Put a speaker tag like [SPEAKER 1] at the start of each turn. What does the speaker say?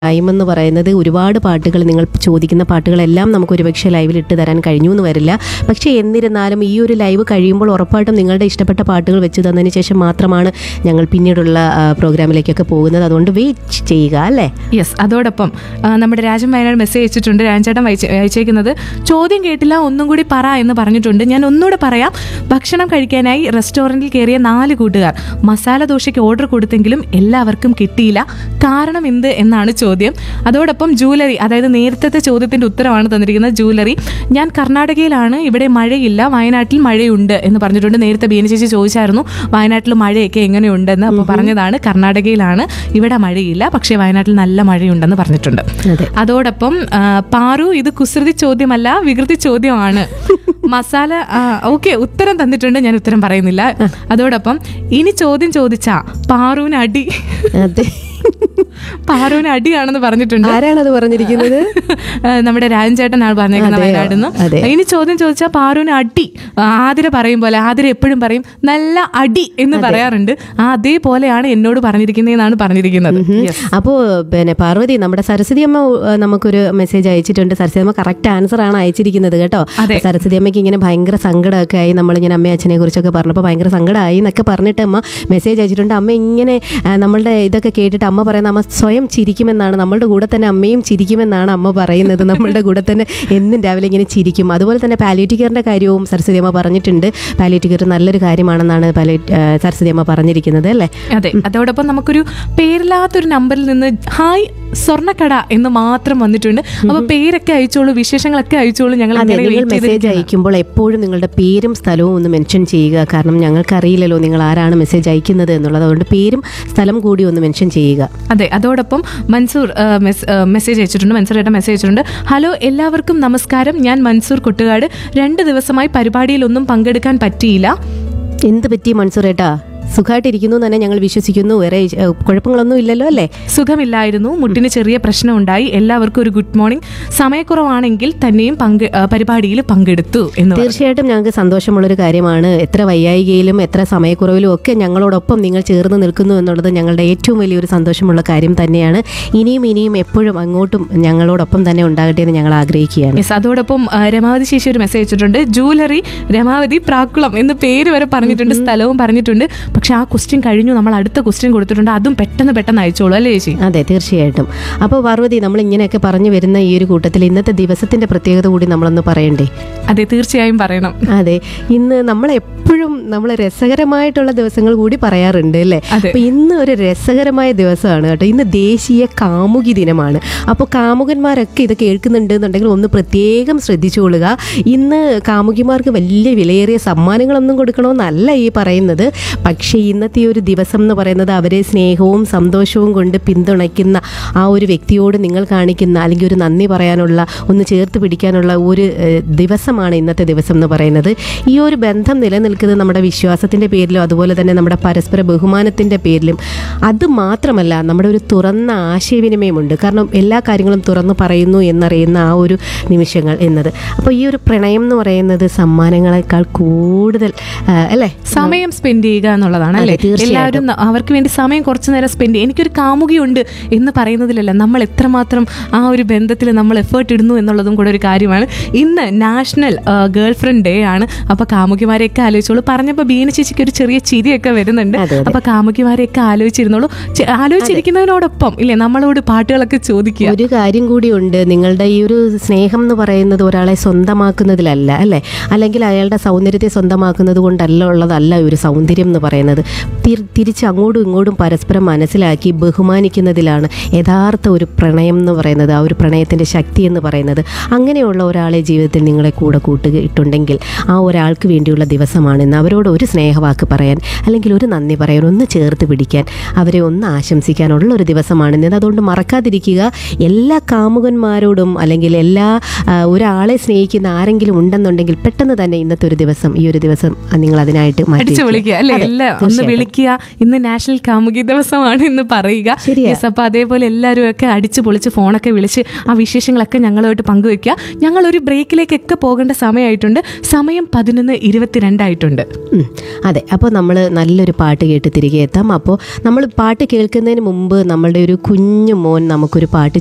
[SPEAKER 1] Time എന്ന് പറയുന്നത് ഒരുപാട് പാട്ടുകൾ നിങ്ങൾ ചോദിക്കുന്ന പാട്ടുകളെല്ലാം നമുക്ക് ഒരുപക്ഷെ ലൈവിൽ ഇട്ട് തരാൻ കഴിഞ്ഞു എന്ന് വരില്ല പക്ഷേ എന്നിരുന്നാലും ഈ ഒരു ലൈവ് കഴിയുമ്പോൾ ഉറപ്പായിട്ടും നിങ്ങളുടെ ഇഷ്ടപ്പെട്ട പാട്ടുകൾ വെച്ച് തന്നതിന് ശേഷം മാത്രമാണ് ഞങ്ങൾ പിന്നീടുള്ള ആ, പ്രോഗ്രാമിലേക്കൊക്കെ പോകുന്നത് അതുകൊണ്ട് വെയിറ്റ് ചെയ്യുക അല്ലേ
[SPEAKER 2] യെസ് അതോടൊപ്പം ആ, നമ്മുടെ രാജൻ വയനാട് മെസ്സേജ് അയച്ചിട്ടുണ്ട് രാജേട്ടൻ വായിച്ച അയച്ചേക്കുന്നത് ചോദ്യം കേട്ടില്ല ഒന്നും കൂടി പറ എന്ന് പറഞ്ഞിട്ടുണ്ട് ഞാൻ ഒന്നുകൂടെ പറയാം ഭക്ഷണം കഴിക്കാനായി റെസ്റ്റോറൻറ്റിൽ കയറിയ നാല് കൂട്ടുകാർ മസാല ദോശയ്ക്ക് ഓർഡർ കൊടുത്തെങ്കിലും എല്ലാവർക്കും കിട്ടിയില്ല കാരണം എന്ത് എന്നാണ് ചോദ്യം അതോടൊപ്പം ജൂവലറി അതായത് നേരത്തെ ചോദ്യത്തിന്റെ ഉത്തരവാണ് തന്നിരിക്കുന്നത് ജൂവലറി ഞാൻ കർണാടകയിലാണ് ഇവിടെ മഴയില്ല വയനാട്ടിൽ മഴയുണ്ട് എന്ന് പറഞ്ഞിട്ടുണ്ട് നേരത്തെ ബീന ചേച്ചി ചോദിച്ചായിരുന്നു വയനാട്ടിൽ മഴയൊക്കെ എങ്ങനെയുണ്ടെന്ന് അപ്പോൾ പറഞ്ഞതാണ് കർണാടകയിലാണ് ഇവിടെ മഴയില്ല പക്ഷേ വയനാട്ടിൽ നല്ല മഴയുണ്ടെന്ന് പറഞ്ഞിട്ടുണ്ട്
[SPEAKER 1] അതെ.
[SPEAKER 2] അതോടൊപ്പം ആ, പാറു ഇത് കുസൃതി ചോദ്യമല്ല വികൃതി ചോദ്യമാണ് മസാല ഓക്കെ ഉത്തരം തന്നിട്ടുണ്ട് ഞാൻ ഉത്തരം പറയുന്നില്ല അതോടൊപ്പം ഇനി ചോദ്യം ചോദിച്ചാ പാറുവിന് അടി
[SPEAKER 1] അതെ
[SPEAKER 2] പാറുവിന് അടിയാണെന്ന് പറഞ്ഞിട്ടുണ്ട്
[SPEAKER 1] ആരാണത് പറഞ്ഞിരിക്കുന്നത്
[SPEAKER 2] ആ, നമ്മുടെ രാജൻ ചേട്ടനാണ് പറഞ്ഞേക്കുന്നത്
[SPEAKER 1] അതെയോ?
[SPEAKER 2] വയനാട്
[SPEAKER 1] അതെ.
[SPEAKER 2] ഇനി ചോദ്യം ചോദിച്ചാൽ പാറുവിന് അടി ആ, ആതിര പറയും പോലെ ആതിര എപ്പോഴും പറയും നല്ല അടി എന്ന് പറയാറുണ്ട് ആ അതേപോലെയാണ് എന്നോട് പറഞ്ഞിരിക്കുന്നതെന്നാണ് പറഞ്ഞിരിക്കുന്നത് Yes.
[SPEAKER 1] അപ്പോൾ പിന്നെ പാർവതി നമ്മുടെ സരസ്വതി അമ്മ ഏഹ്, നമുക്കൊരു മെസ്സേജ് അയച്ചിട്ടുണ്ട് സരസ്വതി അമ്മ കറക്റ്റ് ആൻസർ ആണ് അയച്ചിരിക്കുന്നത് കേട്ടോ
[SPEAKER 2] അതെ.
[SPEAKER 1] അപ്പോൾ സരസ്വതി അമ്മയ്ക്ക് ഇങ്ങനെ ഭയങ്കര സങ്കടമൊക്കെ ആയി നമ്മളിങ്ങനെ അമ്മ അച്ഛനെ കുറിച്ചൊക്കെ പറഞ്ഞപ്പോൾ ഭയങ്കര സങ്കടമായി എന്നൊക്കെ പറഞ്ഞിട്ട് അമ്മ മെസ്സേജ് അയച്ചിട്ടുണ്ട് അമ്മ ഇങ്ങനെ ആ, നമ്മളുടെ ഇതൊക്കെ കേട്ടിട്ട് അമ്മ പറയുന്ന അമ്മ സ്വയം ചിരിക്കുമെന്നാണ് നമ്മളുടെ കൂടെ തന്നെ അമ്മയും ചിരിക്കുമെന്നാണ് അമ്മ പറയുന്നത് നമ്മളുടെ കൂടെ തന്നെ എന്നും രാവിലെ ഇങ്ങനെ ചിരിക്കും അതുപോലെ തന്നെ പാലിയേറ്റീവ് കെയറിൻ്റെ കാര്യവും സരസ്വതി അമ്മ പറഞ്ഞിട്ടുണ്ട് പാലിയേറ്റീവ് കെയർ നല്ലൊരു കാര്യമാണെന്നാണ് പാലി സരസ്വതി അമ്മ പറഞ്ഞിരിക്കുന്നത് അല്ലേ
[SPEAKER 2] അതെ അതോടൊപ്പം നമുക്കൊരു പേരില്ലാത്തൊരു നമ്പറിൽ നിന്ന് ഹായ് സ്വർണ്ണക്കട എന്ന് മാത്രം വന്നിട്ടുണ്ട് അപ്പൊ പേരൊക്കെ അയച്ചോളൂ വിശേഷങ്ങളൊക്കെ അയച്ചോളൂ ഞങ്ങൾ
[SPEAKER 1] അതെ
[SPEAKER 2] ഇങ്ങനെ
[SPEAKER 1] നിങ്ങൾ
[SPEAKER 2] wait
[SPEAKER 1] മെസ്സേജ്
[SPEAKER 2] ചെയ്തിരിക്കുകയാണ്.
[SPEAKER 1] അയക്കുമ്പോൾ എപ്പോഴും നിങ്ങളുടെ പേരും സ്ഥലവും ഒന്ന് മെൻഷൻ ചെയ്യുക കാരണം ഞങ്ങൾക്കറിയില്ലല്ലോ നിങ്ങൾ ആരാണ് മെസ്സേജ് അയക്കുന്നത് എന്നുള്ളത് അതുകൊണ്ട് പേരും സ്ഥലം കൂടി ഒന്ന് മെൻഷൻ ചെയ്യുക
[SPEAKER 2] അതെ അതോടൊപ്പം മൻസൂർ ആ, മെസ്- ആ, മെസ്സേജ് അയച്ചിട്ടുണ്ട് മൻസൂർ ഏട്ടൻ മെസ്സേജ് അയച്ചിട്ടുണ്ട് ഹലോ എല്ലാവർക്കും നമസ്കാരം ഞാൻ മൻസൂർ കൊട്ടുകാട് രണ്ട് ദിവസമായി പരിപാടിയിലൊന്നും പങ്കെടുക്കാൻ പറ്റിയില്ല
[SPEAKER 1] എന്ത് പറ്റി മൺസൂറേട്ടാ സുഖമായിട്ടിരിക്കുന്നു എന്ന് തന്നെ ഞങ്ങൾ വിശ്വസിക്കുന്നു വേറെ ഏഹ്, കുഴപ്പങ്ങളൊന്നും ഇല്ലല്ലോ അല്ലേ
[SPEAKER 2] സുഖമില്ലായിരുന്നു മുട്ടിന് ചെറിയ പ്രശ്നമുണ്ടായി എല്ലാവർക്കും ഒരു ഗുഡ് മോർണിംഗ് സമയക്കുറവാണെങ്കിൽ തന്നെയും പങ്കെ ആ, പരിപാടിയിൽ പങ്കെടുത്തു എന്ന് പറഞ്ഞു.
[SPEAKER 1] തീർച്ചയായിട്ടും ഞങ്ങൾക്ക് സന്തോഷമുള്ളൊരു കാര്യമാണ് എത്ര വയ്യായികയിലും എത്ര സമയക്കുറവിലും ഒക്കെ ഞങ്ങളോടൊപ്പം നിങ്ങൾ ചേർന്ന് നിൽക്കുന്നു എന്നുള്ളത് ഞങ്ങളുടെ ഏറ്റവും വലിയൊരു സന്തോഷമുള്ള കാര്യം തന്നെയാണ് ഇനിയും ഇനിയും എപ്പോഴും അങ്ങോട്ടും ഞങ്ങളോടൊപ്പം തന്നെ ഉണ്ടാകട്ടെ എന്ന് ഞങ്ങൾ ആഗ്രഹിക്കുകയാണ്
[SPEAKER 2] യെസ് അതോടൊപ്പം ആ, രമാവതി ശേഷി ഒരു മെസ്സേജ് അയച്ചിട്ടുണ്ട് ജൂവലറി രമാവതി പ്രാക്കുളം എന്ന് പേര് വരെ പറഞ്ഞിട്ടുണ്ട് സ്ഥലവും പറഞ്ഞിട്ടുണ്ട് പക്ഷെ ആ ക്വസ്റ്റ്യൻ കഴിഞ്ഞു നമ്മൾ അടുത്ത ക്വസ്റ്റ്യൻ കൊടുത്തിട്ടുണ്ട് അതും പെട്ടെന്ന് പെട്ടെന്ന് അയച്ചോളൂ അല്ലേ ചേച്ചി
[SPEAKER 1] അതെ തീർച്ചയായിട്ടും അപ്പോൾ പാർവതി നമ്മൾ ഇങ്ങനെയൊക്കെ പറഞ്ഞു വരുന്ന ഈ ഒരു കൂട്ടത്തിൽ ഇന്നത്തെ ദിവസത്തിന്റെ പ്രത്യേകത കൂടി നമ്മളൊന്ന് പറയണ്ടേ
[SPEAKER 2] അതെ തീർച്ചയായും പറയണം
[SPEAKER 1] അതെ ഇന്ന് നമ്മൾ എപ്പോഴും നമ്മൾ രസകരമായിട്ടുള്ള ദിവസങ്ങൾ കൂടി പറയാറുണ്ട് അല്ലേ
[SPEAKER 2] അതെ.
[SPEAKER 1] അപ്പൊ ഇന്ന് ഒരു രസകരമായ ദിവസമാണ് കേട്ടോ ഇന്ന് ദേശീയ കാമുകി ദിനമാണ് അപ്പോൾ കാമുകന്മാരൊക്കെ ഇത് കേൾക്കുന്നുണ്ട് എന്നുണ്ടെങ്കിൽ ഒന്ന് പ്രത്യേകം ശ്രദ്ധിച്ചുകൊള്ളുക ഇന്ന് കാമുകിമാർക്ക് വലിയ വിലയേറിയ സമ്മാനങ്ങളൊന്നും കൊടുക്കണമെന്നല്ല ഈ പറയുന്നത് പക്ഷേ ഇന്നത്തെ ഈ ഒരു ദിവസം എന്ന് പറയുന്നത് അവരെ സ്നേഹവും സന്തോഷവും കൊണ്ട് പിന്തുണയ്ക്കുന്ന ആ ഒരു വ്യക്തിയോട് നിങ്ങൾ കാണിക്കുന്ന അല്ലെങ്കിൽ ഒരു നന്ദി പറയാനുള്ള ഒന്ന് ചേർത്ത് പിടിക്കാനുള്ള ഒരു ഏഹ്, ദിവസമാണ് ഇന്നത്തെ ദിവസം എന്ന് പറയുന്നത് ഈ ഒരു ബന്ധം നിലനിൽക്കുന്നത് നമ്മുടെ വിശ്വാസത്തിൻ്റെ പേരിലും അതുപോലെ തന്നെ നമ്മുടെ പരസ്പര ബഹുമാനത്തിൻ്റെ പേരിലും അത് മാത്രമല്ല നമ്മുടെ ഒരു തുറന്ന ആശയവിനിമയമുണ്ട് കാരണം എല്ലാ കാര്യങ്ങളും തുറന്നു പറയുന്നു എന്നറിയുന്ന ആ ഒരു നിമിഷങ്ങൾ എന്നത് അപ്പോൾ ഈ ഒരു പ്രണയം എന്ന് പറയുന്നത് സമ്മാനങ്ങളെക്കാൾ കൂടുതൽ ആ, അല്ലേ
[SPEAKER 2] സമയം സ്പെൻഡ് ചെയ്യുക എന്നുള്ളതാണ് അല്ലേ
[SPEAKER 1] അതെ, തീർച്ചയായിട്ടും.
[SPEAKER 2] എല്ലാവരും ന- അവർക്ക് വേണ്ടി സമയം കുറച്ചു നേരം സ്പെൻഡ് ചെയ്യുക എനിക്കൊരു കാമുകിയുണ്ട് എന്ന് പറയുന്നതിലല്ല നമ്മൾ എത്രമാത്രം ആ ഒരു ബന്ധത്തിൽ നമ്മൾ എഫേർട്ട് ഇടുന്നു എന്നുള്ളതും കൂടെ ഒരു കാര്യമാണ് ഇന്ന് നാഷണൽ ഗേൾ ഫ്രണ്ട് ഡേ ആണ് അപ്പൊ കാമുകിമാരെയൊക്കെ ആലോചിച്ചോളൂ പറഞ്ഞപ്പോൾ ബീന ചേച്ചിക്ക് ഒരു ചെറിയ ചിരിയൊക്കെ വരുന്നുണ്ട്
[SPEAKER 1] അതെ, അതെ.
[SPEAKER 2] അപ്പൊ കാമുകിമാരെയൊക്കെ ആലോചിച്ചിരുന്നോളൂ ചെ- ആലോചിച്ചിരിക്കുന്നതിനോടൊപ്പം ഇല്ലേ നമ്മളോട് പാട്ടുകളൊക്കെ ചോദിക്കുക
[SPEAKER 1] ഒരു കാര്യം കൂടിയുണ്ട് നിങ്ങളുടെ ഈ ഒരു സ്നേഹം എന്ന് പറയുന്നത് ഒരാളെ സ്വന്തമാക്കുന്നതിലല്ല അല്ലേ അല്ലെങ്കിൽ അയാളുടെ സൗന്ദര്യത്തെ സ്വന്തമാക്കുന്നത് കൊണ്ടല്ല ഉള്ളതല്ല ഈ ഒരു സൗന്ദര്യം എന്ന് പറയുന്നത് തിരി- തിരിച്ച് അങ്ങോട്ടും ഇങ്ങോട്ടും പരസ്പരം മനസ്സിലാക്കി ബഹുമാനിക്കുന്നതിലാണ് യഥാർത്ഥ ഒരു പ്രണയം എന്ന് പറയുന്നത് ആ ഒരു പ്രണയത്തിൻ്റെ ശക്തി എന്ന് പറയുന്നത് അങ്ങനെയുള്ള ഒരാളെ ജീവിതത്തിൽ നിങ്ങളെ കൂടെ കൂട്ടുകയിട്ടുണ്ടെങ്കിൽ ആ ഒരാൾക്ക് വേണ്ടിയുള്ള ദിവസമാണെന്ന് അവരോട് ഒരു സ്നേഹവാക്ക് പറയാൻ അല്ലെങ്കിൽ ഒരു നന്ദി പറയാൻ ഒന്ന് ചേർത്ത് പിടിക്കാൻ അവരെ ഒന്ന് ആശംസിക്കാനുള്ള ഒരു ദിവസമാണിന്ന് അതുകൊണ്ട് മറക്കാതിരിക്കുക എല്ലാ കാമുകന്മാരോടും അല്ലെങ്കിൽ എല്ലാ ആ, ഒരാളെ സ്നേഹിക്കുന്ന ആരെങ്കിലും ഉണ്ടെന്നുണ്ടെങ്കിൽ പെട്ടെന്ന് തന്നെ ഇന്നത്തെ ഒരു ദിവസം ഈ ഒരു ദിവസം നിങ്ങൾ അതിനായിട്ട് മാറ്റി
[SPEAKER 2] അടിച്ചു
[SPEAKER 1] വെക്കുക.
[SPEAKER 2] വിളിക്കുക അല്ലേ എല്ലാ ഒന്ന് വിളിക്കുക ഇന്ന് നാഷണൽ കാമുകി ദിവസമാണ് ഇന്ന് പറയുക
[SPEAKER 1] ശരിയാ.
[SPEAKER 2] Yes, അപ്പൊ അതേപോലെ എല്ലാവരും ഒക്കെ അടിച്ചു പൊളിച്ച് ഫോണൊക്കെ വിളിച്ച് ആ വിശേഷങ്ങളൊക്കെ ഞങ്ങളുമായിട്ട് പങ്കുവെക്കുക ഞങ്ങൾ ഒരു ബ്രേക്കിലേക്കൊക്കെ പോകേണ്ട സമയമായിട്ടുണ്ട് സമയം പതിനൊന്ന് ഇരുപത്തിരണ്ടായിട്ടുണ്ട്
[SPEAKER 1] ഉം. അതെ അപ്പോൾ നമ്മൾ നല്ലൊരു പാട്ട് കേട്ട് തിരികെ എത്താം അപ്പോൾ നമ്മൾ പാട്ട് കേൾക്കുന്നതിന് മുമ്പ് നമ്മളുടെ ഒരു കുഞ്ഞു മോൻ നമുക്കൊരു പാട്ട്